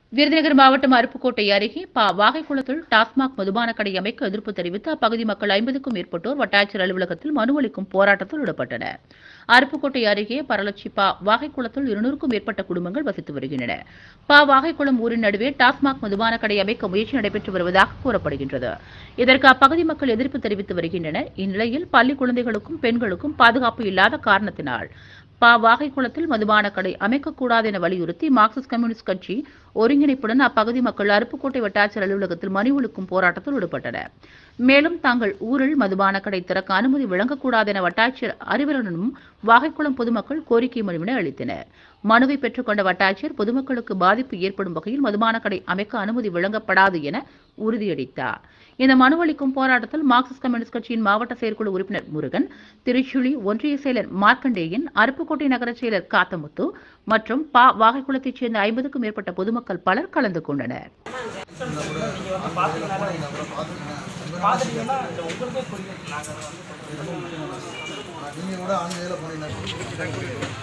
விருதுநகர் மாவட்டம் அருப்புக்கோட்டை அருகே பா வாகைக்குளத்தில் டாஸ்மாக் மதுபான கடை அமைக்க எதிர்ப்பு தெரிவித்து அப்பகுதி மக்கள் ஐம்பதுக்கும் மேற்பட்டோர் வட்டாட்சியர் அலுவலகத்தில் மனு அளிக்கும் போராட்டத்தில் ஈடுபட்டனர் அருப்புக்கோட்டை அருகே பரளச்சி பா வாகைக்குளத்தில் இருநூறுக்கும் மேற்பட்ட குடும்பங்கள் வசித்து வருகின்றன பா வாகைக்குளம் ஊரின் நடுவே டாஸ்மாக் மதுபான கடை அமைக்க முயற்சி நடைபெற்று வருவதாக கூறப்படுகின்றது இதற்கு அப்பகுதி மக்கள் எதிர்ப்பு தெரிவித்து வருகின்றனர் இந்நிலையில் பள்ளி குழந்தைகளுக்கும் பெண்களுக்கும் பாதுகாப்பு இல்லாத காரணத்தினால் பா வாகைக்குளத்தில் மதுபான கடை அமைக்கக்கூடாது என வலியுறுத்தி மார்க்சிஸ்ட் கம்யூனிஸ்ட் கட்சி ஒருங்கிணைப்புடன் அப்பகுதி மக்கள் அருப்புக்கோட்டை வட்டாட்சியர் அலுவலகத்தில் மனு அளிக்கும் போராட்டத்தில் ஈடுபட்டனர் மேலும் தாங்கள் ஊரில் மதுபான கடை திறக்க அனுமதி வழங்கக்கூடாது என வட்டாட்சியர் அறிவுறுடனும் வாகைக்குளம் பொதுமக்கள் கோரிக்கை மனுவினை அளித்தனர் மனுவை பெற்றுக்கொண்ட வட்டாட்சியர் பொதுமக்களுக்கு பாதிப்பு ஏற்படும் வகையில் மதுபான கடை அமைக்க அனுமதி வழங்கப்படாது என உறுதியளித்தார் இந்த மனு அளிக்கும் போராட்டத்தில் மார்க்சிஸ்ட் கம்யூனிஸ்ட் கட்சியின் மாவட்ட செயற்குழு உறுப்பினர் முருகன் திருச்சுழி ஒன்றிய செயலர் மார்க்கண்டேயன் அருப்புக்கோட்டை நகர செயலர் காத்தமுத்து மற்றும் பா வாகைக்குளத்தைச் சேர்ந்த ஐம்பதுக்கும் மேற்பட்ட பொதுமக்கள் பலர் கலந்து கொண்டனர் நீங்க வந்து பாத்தீங்கன்னா பாத்துட்டீங்கன்னா இந்த உங்களுக்கே புரியும் நாங்க வந்து நீங்கள் கூட ஆன்லைனில் போனீங்கன்னா